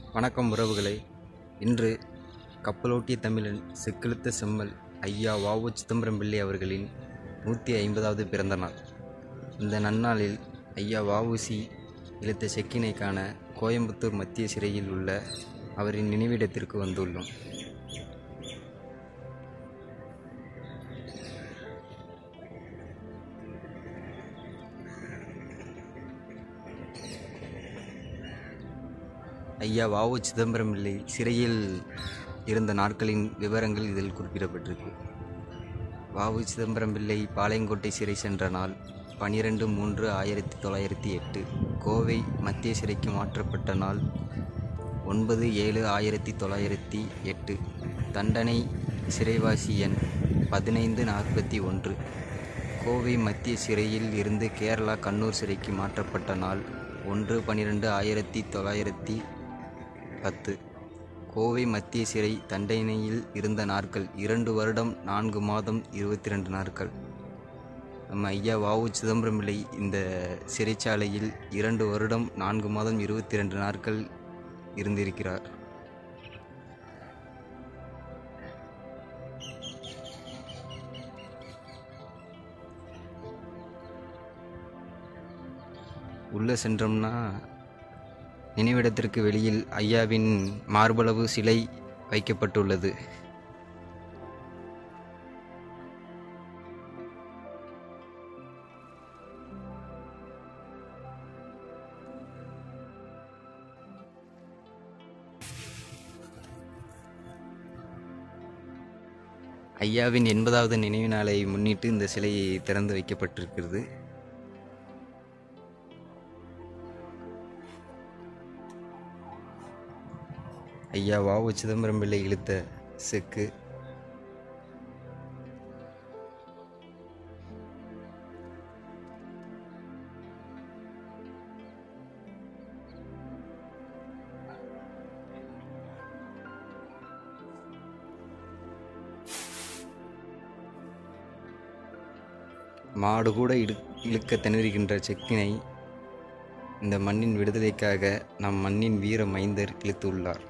வணக்கம் உறவுகளே இன்று கப்பலோட்டிய தமிழன் செக்கிழுத்த செம்மல் ஐயா வாவு சிதம்பரம் பிள்ளை அவர்களின் நூற்றி ஐம்பதாவது பிறந்த நாள் இந்த நன்னாளில் ஐயா வஉசி இழுத்த செக்கினை காண கோயம்புத்தூர் மத்திய சிறையில் உள்ள அவரின் நினைவிடத்திற்கு வந்துள்ளோம் ஐயா வாவு சிதம்பரம் பிள்ளை சிறையில் இருந்த நாட்களின் விவரங்கள் இதில் குறிப்பிடப்பட்டிருக்கு வாவு சிதம்பரம் பிள்ளை பாளையங்கோட்டை சிறை சென்ற நாள் பனிரெண்டு மூன்று ஆயிரத்தி தொள்ளாயிரத்தி எட்டு கோவை மத்திய சிறைக்கு மாற்றப்பட்ட நாள் ஒன்பது ஏழு ஆயிரத்தி தொள்ளாயிரத்தி எட்டு தண்டனை சிறைவாசி எண் பதினைந்து நாற்பத்தி ஒன்று கோவை மத்திய சிறையில் இருந்து கேரளா கண்ணூர் சிறைக்கு மாற்றப்பட்ட நாள் ஒன்று பன்னிரெண்டு ஆயிரத்தி தொள்ளாயிரத்தி பத்து கோவை மத்திய சிறை தண்டனையில் இருந்த நாட்கள் இரண்டு வருடம் நான்கு மாதம் இருபத்தி ரெண்டு நாட்கள் நம்ம ஐயா வாவு சிதம்பரம் பிள்ளை இந்த சிறைச்சாலையில் இரண்டு வருடம் நான்கு மாதம் இருபத்தி ரெண்டு நாட்கள் இருந்திருக்கிறார் உள்ளே சென்றோம்னா நினைவிடத்திற்கு வெளியில் ஐயாவின் மார்பளவு சிலை வைக்கப்பட்டுள்ளது ஐயாவின் எண்பதாவது நினைவு நாளை முன்னிட்டு இந்த சிலை திறந்து வைக்கப்பட்டிருக்கிறது ஐயா வாவு சிதம்பரம் பிள்ளை இழுத்த செக்கு மாடு கூட இடு இழுக்க திணறுகின்ற செக்கினை இந்த மண்ணின் விடுதலைக்காக நம் மண்ணின் வீர மைந்தர் இழுத்துள்ளார்